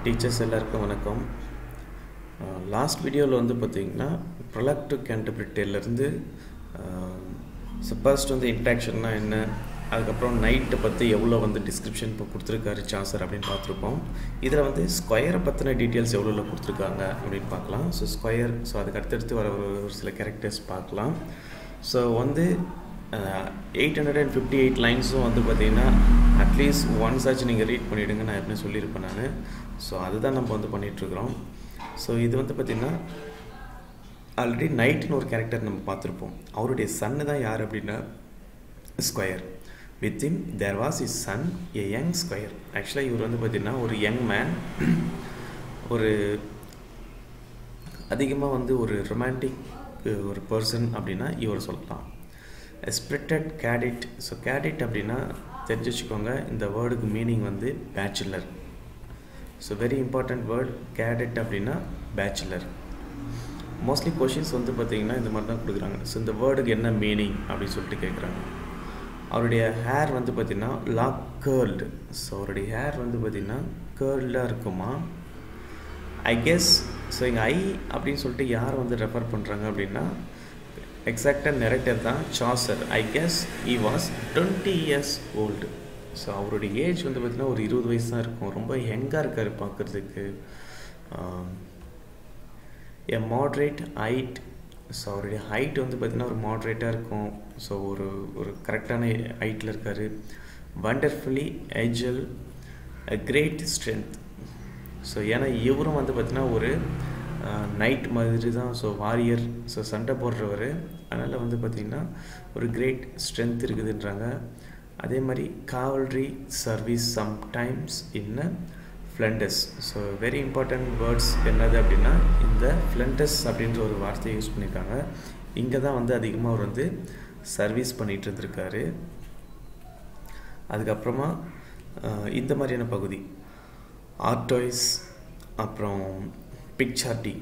teachers எல்லாருக்கும் வணக்கம் last வீடியோவில் வந்து பார்த்தீங்கன்னா ப்ரொலக்டிவ் கேண்டபிலிட்டியிலேருந்து ஸோ ஃபர்ஸ்ட் வந்து இன்ட்ராக்ஷன்னா என்ன அதுக்கப்புறம் நைட்டை பற்றி எவ்வளோ வந்து டிஸ்கிரிப்ஷன் இப்போ கொடுத்துருக்காரு சாசர் அப்படின்னு பார்த்துருப்போம் இதில் வந்து ஸ்கொயரை பற்றின டீட்டெயில்ஸ் எவ்வளோ கொடுத்துருக்காங்க அப்படின்னு பார்க்கலாம் ஸோ ஸ்கொயர் ஸோ அதுக்கு அடுத்தடுத்து வர ஒரு ஒரு சில கேரக்டர்ஸ் பார்க்கலாம் ஸோ வந்து eight hundred and fifty eight லைன்ஸும் வந்து பார்த்தீங்கன்னா அட்லீஸ்ட் ஒன்ஸ் ஆச்சு நீங்கள் ரீட் பண்ணிவிடுங்க நான் எப்படின்னு சொல்லியிருப்பேன் நான் ஸோ அதுதான் நம்ம வந்து பண்ணிகிட்ருக்குறோம் ஸோ இது வந்து பார்த்திங்கன்னா ஆல்ரெடி நைட்னு ஒரு கேரக்டர் நம்ம பார்த்துருப்போம் அவருடைய சன்னு தான் யார் அப்படின்னா squire with him there was his son a young squire ஆக்சுவலாக இவர் வந்து பார்த்திங்கன்னா ஒரு யங் மேன் ஒரு அதிகமாக வந்து ஒரு ரொமான்டிக் ஒரு பர்சன் அப்படின்னா இவர் சொல்லலாம் ஸ்பிரிட்டட் கேடிட் ஸோ கேடிட் அப்படின்னா தெரிஞ்சு வச்சுக்கோங்க இந்த வேர்டுக்கு மீனிங் வந்து bachelor so very important word cadet அப்படின்னா பேச்சுலர் மோஸ்ட்லி கொஷின்ஸ் வந்து பார்த்திங்கன்னா இந்த மாதிரி தான் கொடுக்குறாங்க ஸோ இந்த வேர்டுக்கு என்ன மீனிங் அப்படின்னு சொல்லிட்டு கேட்குறாங்க அவருடைய ஹேர் வந்து பார்த்திங்கன்னா லாக் கேர்ல்டு ஸோ அவருடைய ஹேர் வந்து பார்த்திங்கன்னா கேர்ல்டாக இருக்குமா ஐ கெஸ் ஸோ இங்கே ஐ அப்படின்னு சொல்லிட்டு யார் வந்து ரெஃபர் பண்ணுறாங்க அப்படின்னா எக்ஸாக்டாக நெரக்டர் தான் Chaucer I guess he was twenty years old so அவருடைய ஏஜ் வந்து பார்த்திங்கன்னா ஒரு இருபது வயசு தான் இருக்கும் ரொம்ப யங்காக இருக்கார் பார்க்குறதுக்கு எ மாட்ரேட் ஹைட் ஸோ அவருடைய ஹைட் வந்து பார்த்திங்கன்னா ஒரு மாட்ரேட்டாக இருக்கும் ஸோ ஒரு ஒரு கரெக்டான ஹைட்டில் இருக்கார் wonderfully agile a great strength so ஏன்னா இவரும் வந்து பார்த்திங்கன்னா ஒரு நைட் மாதிரி தான் ஸோ வாரியர் ஸோ சண்டை போடுறவர் அதனால் வந்து பார்த்திங்கன்னா ஒரு கிரேட் ஸ்ட்ரென்த் இருக்குதுன்றாங்க அதே மாதிரி cavalry service sometimes in Flanders so very important words என்னது அப்படின்னா இந்த ஃப்ளண்டஸ் அப்படின்ற ஒரு வார்த்தையை யூஸ் பண்ணியிருக்காங்க இங்கே தான் வந்து அதிகமாக அவர் வந்து சர்வீஸ் பண்ணிகிட்டு இருந்திருக்காரு அதுக்கப்புறமா இந்த மாதிரியான பகுதி ஆர்டாய்ஸ் அப்புறம் Picardy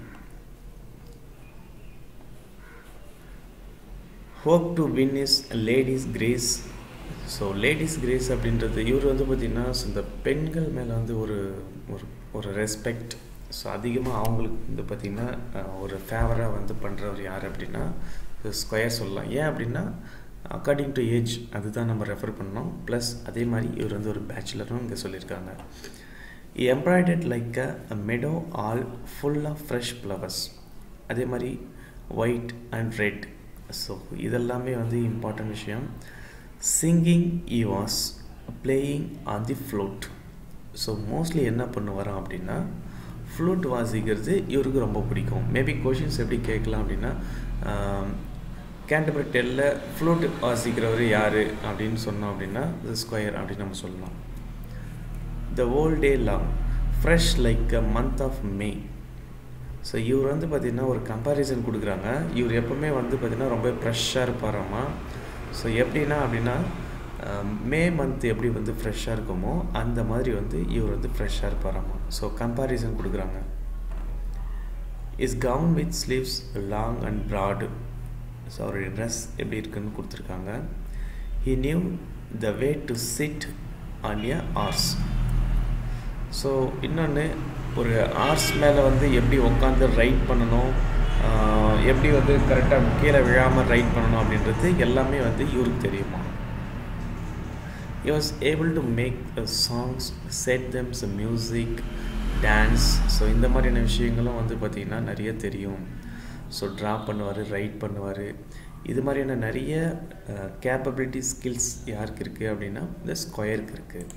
hope to win his lady's grace so lady's grace அப்படின்றது இவர் வந்து பார்த்திங்கன்னா இந்த பெண்கள் மேலே வந்து ஒரு ஒரு ஒரு ரெஸ்பெக்ட் ஸோ அதிகமாக அவங்களுக்கு வந்து பார்த்திங்கன்னா ஒரு ஃபேவராக வந்து பண்ணுறவர் யார் அப்படின்னா ஸ்கொயர் சொல்லலாம் ஏன் அப்படின்னா அக்கார்டிங் டு ஏஜ் அதுதான் நம்ம ரெஃபர் பண்ணோம் ப்ளஸ் அதே மாதிரி இவர் வந்து ஒரு பேச்சுலரும் இங்கே சொல்லியிருக்காங்க embroidered like a meadow all full of fresh flowers அதே மாதிரி ஒயிட் அண்ட் ரெட் ஸோ இதெல்லாமே வந்து இம்பார்ட்டன்ட் விஷயம் singing he was playing on the flute so mostly என்ன பண்ணுவாராம் அப்படின்னா ஃப்ளூட் வாசிக்கிறது இவருக்கு ரொம்ப பிடிக்கும் மேபி கொஷின்ஸ் எப்படி கேட்கலாம் அப்படின்னா கேண்டபரி டெல்ல ஃப்ளூட் வாசிக்கிறவர் யார் அப்படின்னு சொன்னோம் அப்படின்னா த ஸ்கொயர் அப்படின்னு நம்ம சொல்லலாம் the whole day long fresh like a month of May so இவர் வந்து பார்த்திங்கன்னா ஒரு கம்பேரிசன் கொடுக்குறாங்க இவர் எப்போவுமே வந்து பார்த்திங்கன்னா ரொம்ப ஃப்ரெஷ்ஷாக இருப்பாராம்மா ஸோ எப்படின்னா அப்படின்னா மே மந்த் எப்படி வந்து ஃப்ரெஷ்ஷாக இருக்குமோ அந்த மாதிரி வந்து இவர் வந்து ஃப்ரெஷ்ஷாக இருப்பாராம்மா ஸோ கம்பேரிசன் கொடுக்குறாங்க his gown with sleeves long and broad so அவருடைய ட்ரெஸ் எப்படி இருக்குன்னு கொடுத்துருக்காங்க he knew the way to sit on a horse so இன்னொன்று ஒரு ஆர்ஸ் மேலே வந்து எப்படி உட்காந்து ரைட் பண்ணணும் எப்படி வந்து கரெக்டாக கீழே விழாமல் ரைட் பண்ணணும் அப்படின்றது எல்லாமே வந்து இவருக்கு தெரியுமா you was able to make songs set them's music dance so இந்த மாதிரியான விஷயங்களும் வந்து பார்த்திங்கன்னா நிறைய தெரியும் ஸோ ட்ரா பண்ணுவார் ரைட் பண்ணுவார் இது மாதிரியான நிறைய கேப்பபிலிட்டி ஸ்கில்ஸ் யாருக்கு இருக்குது அப்படின்னா இந்த ஸ்கொயருக்கு இருக்குது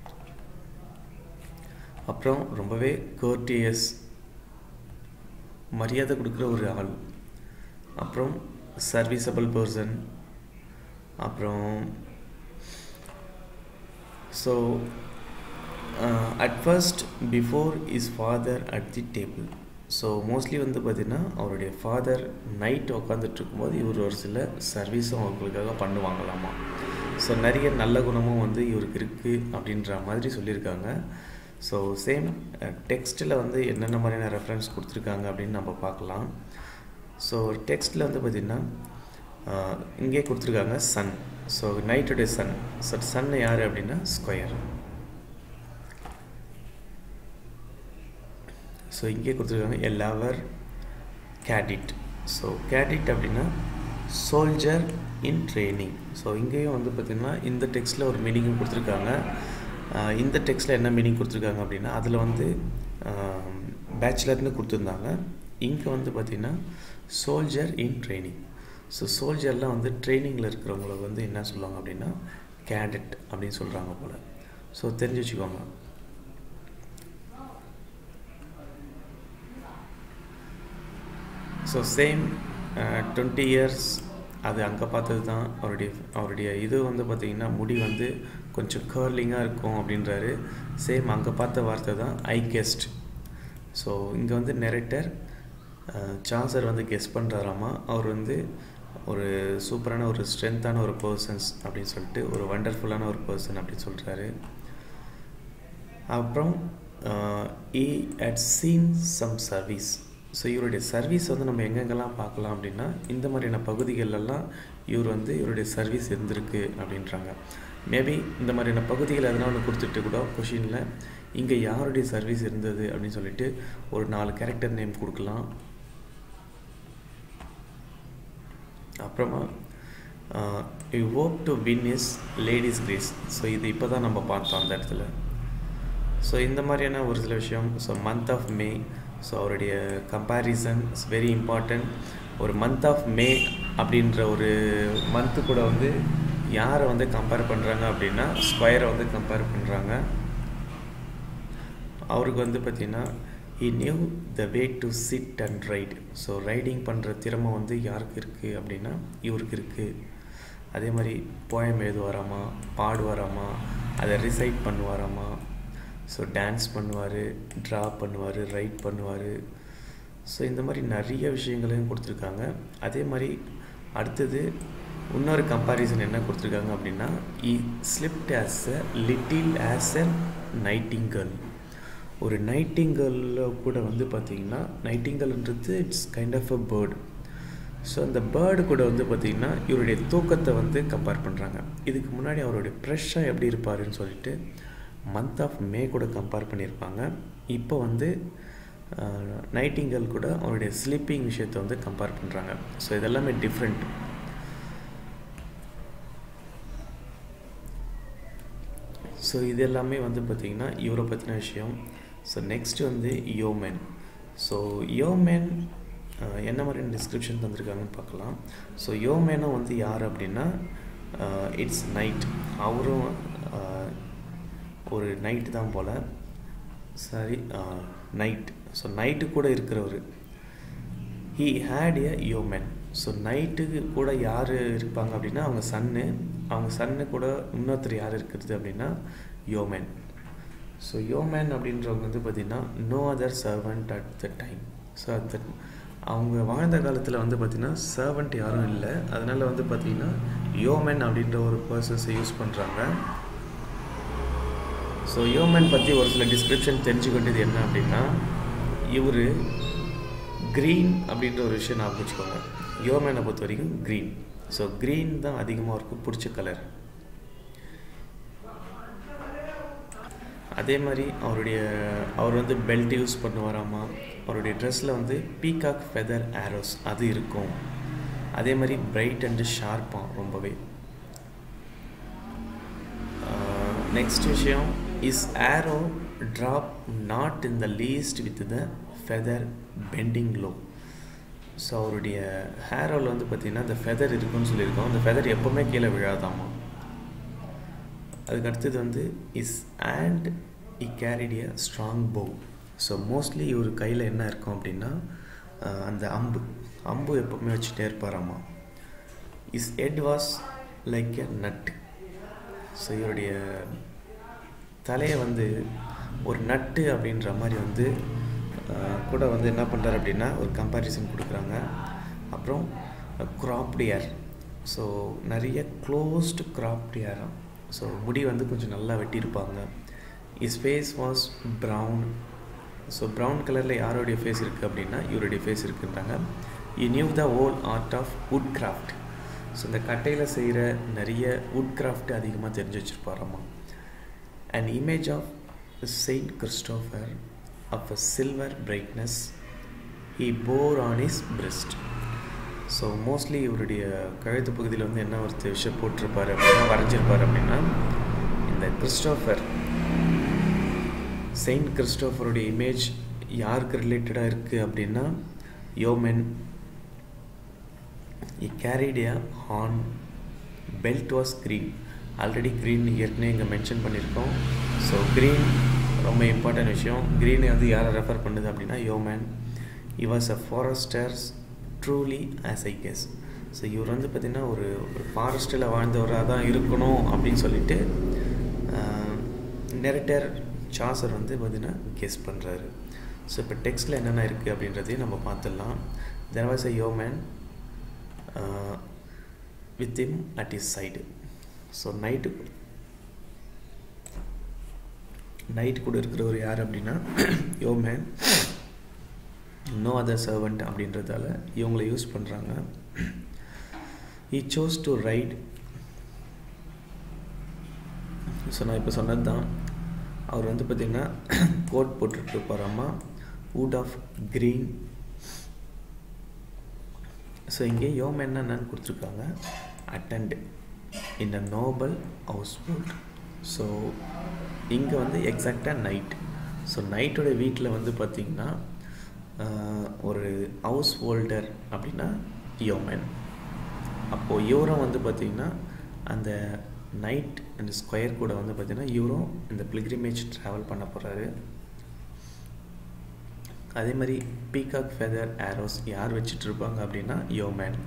அப்புறம் ரொம்பவே கோர்டியஸ் மரியாதை கொடுக்குற ஒரு ஆள் அப்புறம் சர்வீசபிள் பர்சன் அப்புறம் so at first before his father at the table so mostly வந்து பார்த்திங்கன்னா அவருடைய ஃபாதர் நைட் உட்காந்துட்டு இருக்கும்போது இவர் ஒரு சில சர்வீஸும் அவங்களுக்காக பண்ணுவாங்களாமா ஸோ நிறைய நல்ல குணமும் வந்து இவருக்கு இருக்குது அப்படின்ற மாதிரி சொல்லியிருக்காங்க ஸோ சேம் டெக்ஸ்ட்டில் வந்து என்னென்ன மாதிரியான ரெஃபரன்ஸ் கொடுத்துருக்காங்க அப்படின்னு நம்ம பார்க்கலாம் ஸோ டெக்ஸ்ட்டில் வந்து பார்த்திங்கன்னா இங்கே கொடுத்துருக்காங்க சன் ஸோ நைட்டுடைய சன் ஸோ சன் யார் அப்படின்னா ஸ்கொயர் ஸோ இங்கே கொடுத்துருக்காங்க எ லவர் கேடிட் ஸோ கேடிட் அப்படின்னா சோல்ஜர் இன் ட்ரைனிங் ஸோ இங்கேயும் வந்து பார்த்திங்கன்னா இந்த டெக்ஸ்ட்டில் ஒரு மீனிங்கும் கொடுத்துருக்காங்க இந்த டெக்ஸ்ட்டில் என்ன மீனிங் கொடுத்துருக்காங்க அப்படின்னா அதில் வந்து பேச்சுலர்னு கொடுத்துருந்தாங்க இங்கே வந்து பார்த்திங்கன்னா சோல்ஜர் இன் ட்ரைனிங் ஸோ சோல்ஜர்லாம் வந்து ட்ரைனிங்கில் இருக்கிறவங்களுக்கு வந்து என்ன சொல்லுவாங்க அப்படின்னா கேடட் அப்படின்னு சொல்கிறாங்க போல் ஸோ தெரிஞ்சு வச்சுக்கோங்க ஸோ சேம் டுவெண்ட்டி இயர்ஸ் அது அங்கே பார்த்தது தான் அவருடைய அவருடைய இது வந்து பார்த்திங்கன்னா முடி வந்து கொஞ்சம் கேர்லிங்காக இருக்கும் அப்படின்றாரு சேம் அங்கே பார்த்த வார்த்தை தான் ஐ கெஸ்ட் ஸோ இங்கே வந்து நெரேட்டர் சார்சர் வந்து கெஸ் பண்ணுறாராமா அவர் வந்து ஒரு சூப்பரான ஒரு ஸ்ட்ரென்த்தான ஒரு பர்சன்ஸ் அப்படின்னு சொல்லிட்டு ஒரு வண்டர்ஃபுல்லான ஒரு பர்சன் அப்படின்னு சொல்கிறாரு அப்புறம் he had seen some service so இவருடைய சர்வீஸ் வந்து நம்ம எங்கெங்கெல்லாம் பார்க்கலாம் அப்படின்னா இந்த மாதிரியான பகுதிகளெல்லாம் இவர் வந்து இவருடைய சர்வீஸ் இருந்திருக்கு அப்படின்றாங்க மேபி இந்த மாதிரியான பகுதிகள் எதனா ஒன்று கொடுத்துட்டு கூட கொஷினில் இங்கே யாருடைய சர்வீஸ் இருந்தது அப்படின்னு சொல்லிட்டு ஒரு நாலு கேரக்டர் நேம் கொடுக்கலாம் அப்புறமா you hope to win his lady's grace so இது இப்போ தான் நம்ம பார்த்தோம் அந்த இடத்துல ஸோ இந்த மாதிரியான ஒரு சில விஷயம் so month of May so அவருடைய கம்பேரிசன் இஸ் வெரி இம்பார்ட்டண்ட் ஒரு மந்த் ஆஃப் மே அப்படின்ற ஒரு மந்த்து கூட வந்து யாரை வந்து கம்பேர் பண்ணுறாங்க அப்படின்னா ஸ்கொயரை வந்து கம்பேர் பண்ணுறாங்க அவருக்கு வந்து பார்த்திங்கன்னா he knew the way to sit and ride so riding பண்ணுற திறமை வந்து யாருக்கு இருக்குது அப்படின்னா இவருக்கு இருக்குது அதே மாதிரி போயம் எழுதுவாராமா பாடுவாராமா அதை ரிசைட் பண்ணுவாராமா ஸோ டான்ஸ் பண்ணுவார் ட்ரா பண்ணுவார் ரைட் பண்ணுவார் ஸோ இந்த மாதிரி நிறைய விஷயங்களையும் கொடுத்துருக்காங்க அதே மாதிரி அடுத்தது இன்னொரு கம்பாரிசன் என்ன கொடுத்துருக்காங்க அப்படின்னா he slept as a little as a nightingale ஒரு நைட்டிங்கலில் கூட வந்து பார்த்திங்கன்னா நைட்டிங்கல்ன்றது it's kind of a bird so அந்த பேர்டு கூட வந்து பார்த்திங்கன்னா இவருடைய தூக்கத்தை வந்து கம்பேர் பண்ணுறாங்க இதுக்கு முன்னாடி அவருடைய ப்ரெஷ்ஷாக எப்படி இருப்பாருன்னு சொல்லிட்டு மந்த் ஆஃப் மே கூட கம்பேர் பண்ணியிருப்பாங்க இப்போ வந்து நைட்டிங்கல் கூட அவருடைய ஸ்லீப்பிங் விஷயத்தை வந்து கம்பேர் பண்ணுறாங்க ஸோ இதெல்லாமே டிஃப்ரெண்ட் ஸோ இது எல்லாமே வந்து பார்த்திங்கன்னா இவரை பற்றின விஷயம் ஸோ நெக்ஸ்ட் வந்து யோமேன் ஸோ யோமேன் என்ன மாதிரியான டிஸ்கிரிப்ஷன் தந்திருக்காங்கன்னு பார்க்கலாம் ஸோ யோமேனும் வந்து யார் அப்படின்னா இட்ஸ் நைட் அவரும் ஒரு நைட்டு தான் போல் சாரி நைட் ஸோ நைட்டு கூட இருக்கிறவர் he had a yeoman so நைட்டுக்கு கூட யார் இருப்பாங்க அப்படின்னா அவங்க சன்னு அவங்க சன்னு கூட இன்னொருத்தர் யார் இருக்கிறது அப்படின்னா யோமேன் ஸோ யோமேன் அப்படின்றவங்க வந்து பார்த்திங்கன்னா no other servant at the time so அந்த அவங்க வாழ்ந்த காலத்தில் வந்து பார்த்திங்கன்னா சர்வெண்ட் யாரும் இல்லை அதனால் வந்து பார்த்திங்கன்னா யோமேன் அப்படின்ற ஒரு பர்சன்ஸை யூஸ் பண்ணுறாங்க ஸோ யோமேன் பற்றி ஒரு சில டிஸ்கிரிப்ஷன் தெரிஞ்சுக்கிட்டது என்ன அப்படின்னா இவர் க்ரீன் அப்படின்ற ஒரு விஷயம் ஞாபகம் வச்சுக்கோங்க யோமேனை பொறுத்த வரைக்கும் க்ரீன் ஸோ க்ரீன் தான் அதிகமாக அவருக்கு பிடிச்ச கலர் அதே மாதிரி அவருடைய அவர் வந்து பெல்ட் யூஸ் பண்ணுவாராமா அவருடைய ட்ரெஸ்ஸில் வந்து பீகாக் ஃபெதர் ஆரோஸ் அது இருக்கும் அதே மாதிரி பிரைட் அண்டு ஷார்ப்பாக ரொம்பவே நெக்ஸ்ட் விஷயம் his arrow drop not in the least with the feather bending low so அவருடைய ஹேரோவில் வந்து பார்த்திங்கன்னா அந்த ஃபெதர் இருக்குன்னு சொல்லியிருக்கோம் அந்த ஃபெதர் எப்போவுமே கீழே விழாதாமா அதுக்கு அடுத்தது வந்து his hand he carried a strong bow so mostly இவர் கையில் என்ன இருக்கும் அப்படின்னா அந்த அம்பு அம்பு எப்போவுமே வச்சுட்டே இருப்பாராம்மா his head was like a nut so இவருடைய தலையை வந்து ஒரு நட்டு அப்படின்ற மாதிரி வந்து கூட வந்து என்ன பண்ணுறாரு அப்படின்னா ஒரு கம்பேரிசன் கொடுக்குறாங்க அப்புறம் க்ராப்டு ஏர் ஸோ நிறைய க்ளோஸ்டு க்ராப்டு ஏராம் ஸோ முடி வந்து கொஞ்சம் நல்லா வெட்டியிருப்பாங்க his face was brown so brown கலரில் யாருடைய ஃபேஸ் இருக்குது அப்படின்னா இவருடைய ஃபேஸ் இருக்குன்றாங்க you knew the whole art of woodcraft so இந்த கட்டையில் செய்கிற நிறைய வுட் கிராஃப்ட் அதிகமாக தெரிஞ்சு வச்சுருப்பாராம்மா and image of Saint Christopher of a silver brightness he bore on his breast so mostly இவருடைய கழுத்து பகுதியில் வந்து என்ன ஒரு விஷயம் போட்டிருப்பார் அப்படின்னா வரைஞ்சிருப்பார் அப்படின்னா இந்த கிறிஸ்டோஃபர் செயின்ட் கிறிஸ்டோஃபருடைய இமேஜ் யாருக்கு ரிலேட்டடாக இருக்குது அப்படின்னா yeoman he carried a horn belt was green already green ஏற்கனவே இங்கே மென்ஷன் பண்ணியிருக்கோம் ஸோ க்ரீன் ரொம்ப இம்பார்ட்டன்ட் விஷயம் க்ரீனை வந்து யாரை ரெஃபர் பண்ணுது அப்படின்னா yeoman he was a foresters truly as I guess so இவர் வந்து பார்த்திங்கன்னா ஒரு ஒரு ஃபாரஸ்ட்டில் வாழ்ந்தவராக தான் இருக்கணும் அப்படின்னு சொல்லிட்டு நெரட்டர் சாசர் வந்து பார்த்திங்கன்னா கெஸ் பண்ணுறாரு ஸோ இப்போ டெக்ஸ்ட்டில் என்னென்ன இருக்குது அப்படின்றதையும் நம்ம பார்த்துடலாம் there was a yeoman with him at his side so knight knight கூட இருக்கிறவர் யார் அப்படின்னா யோமேன் நோ அதர் சர்வெண்ட் அப்படின்றதால இவங்கள யூஸ் பண்ணுறாங்க he chose to ride so நான் இப்போ சொன்னது தான் அவர் வந்து பார்த்திங்கன்னா கோட் போட்டுட்ருப்பாராம்மா வுட் ஆஃப் க்ரீன் ஸோ இங்கே யோம் என்னென்னு கொடுத்துருக்காங்க attend in a noble household so இங்கே வந்து எக்ஸாக்டாக நைட் ஸோ நைட்டோட வீட்டில் வந்து பார்த்திங்கன்னா ஒரு ஹவுஸ் ஹோல்டர் அப்படின்னா யோமன் அப்போது இவரும் வந்து பார்த்திங்கன்னா அந்த நைட் அந்த ஸ்கொயர் கூட வந்து பார்த்திங்கன்னா இவரும் இந்த பிலிக்ரிமேஜ் ட்ராவல் பண்ண போகிறாரு அதே மாதிரி பீகாக் ஃபெதர் ஆரோஸ் யார் வச்சுட்டு இருப்பாங்க அப்படின்னா yeoman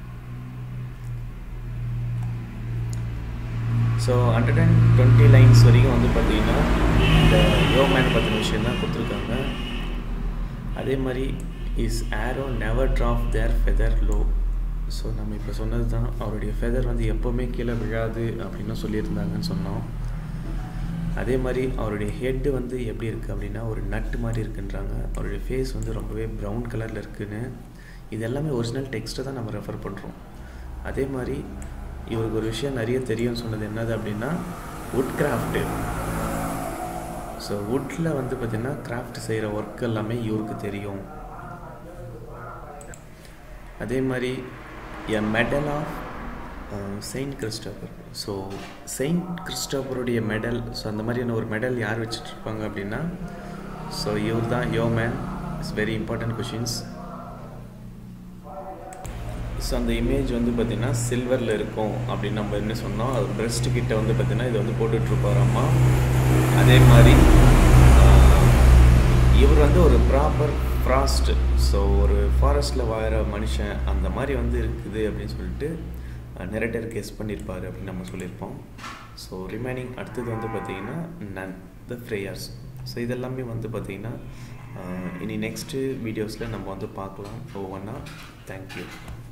so hundred and twenty lines வரைக்கும் வந்து பார்த்தீங்கன்னா இந்த யோமேன் பற்றின விஷயம் தான் கொடுத்துருக்காங்க அதே மாதிரி his arrow never drop their feather low so நம்ம இப்போ சொன்னது தான் அவருடைய ஃபெதர் வந்து எப்போவுமே கீழே விழாது அப்படின்னு சொல்லியிருந்தாங்கன்னு சொன்னோம் அதே மாதிரி அவருடைய ஹெட்டு வந்து எப்படி இருக்குது அப்படின்னா ஒரு நட்டு மாதிரி இருக்குன்றாங்க அவருடைய ஃபேஸ் வந்து ரொம்பவே ப்ரௌன் கலரில் இருக்குன்னு இது எல்லாமே ஒரிஜினல் டெக்ஸ்ட்டை தான் நம்ம ரெஃபர் பண்ணுறோம் அதே மாதிரி இவருக்கு ஒரு விஷயம் நிறைய தெரியும்னு சொன்னது என்னது அப்படின்னா வுட் கிராஃப்ட்டு ஸோ வுட்டில் வந்து பார்த்திங்கன்னா கிராஃப்ட் செய்கிற ஒர்க் எல்லாமே இவருக்கு தெரியும் அதே மாதிரி a medal of Saint Christopher so Saint கிறிஸ்டோபருடைய மெடல் ஸோ அந்த மாதிரியான ஒரு மெடல் யார் வச்சுட்ருப்பாங்க அப்படின்னா ஸோ இவர் தான் yeoman it's very important questions so அந்த இமேஜ் வந்து பார்த்திங்கன்னா சில்வரில் இருக்கும் அப்படின்னு நம்ம என்ன சொன்னோம் அது பிரஸ்ட் கிட்ட வந்து பார்த்திங்கன்னா இதை வந்து போட்டுட்ருப்பாராம்மா அதே மாதிரி இவர் வந்து ஒரு ப்ராப்பர் ஃப்ராஸ்ட் ஸோ ஒரு ஃபாரஸ்ட்டில் வாழ்கிற மனுஷன் அந்த மாதிரி வந்து இருக்குது அப்படின்னு சொல்லிட்டு நெரட்டர் கெஸ் பண்ணியிருப்பார் அப்படின்னு நம்ம சொல்லியிருப்போம் ஸோ ரிமைனிங் அடுத்தது வந்து பார்த்திங்கன்னா நன் த ஃப்ரேயர்ஸ் ஸோ இதெல்லாமே வந்து பார்த்திங்கன்னா இனி நெக்ஸ்ட்டு வீடியோஸில் நம்ம வந்து பார்க்கலாம் ஒவ்வொன்றா தேங்க்யூ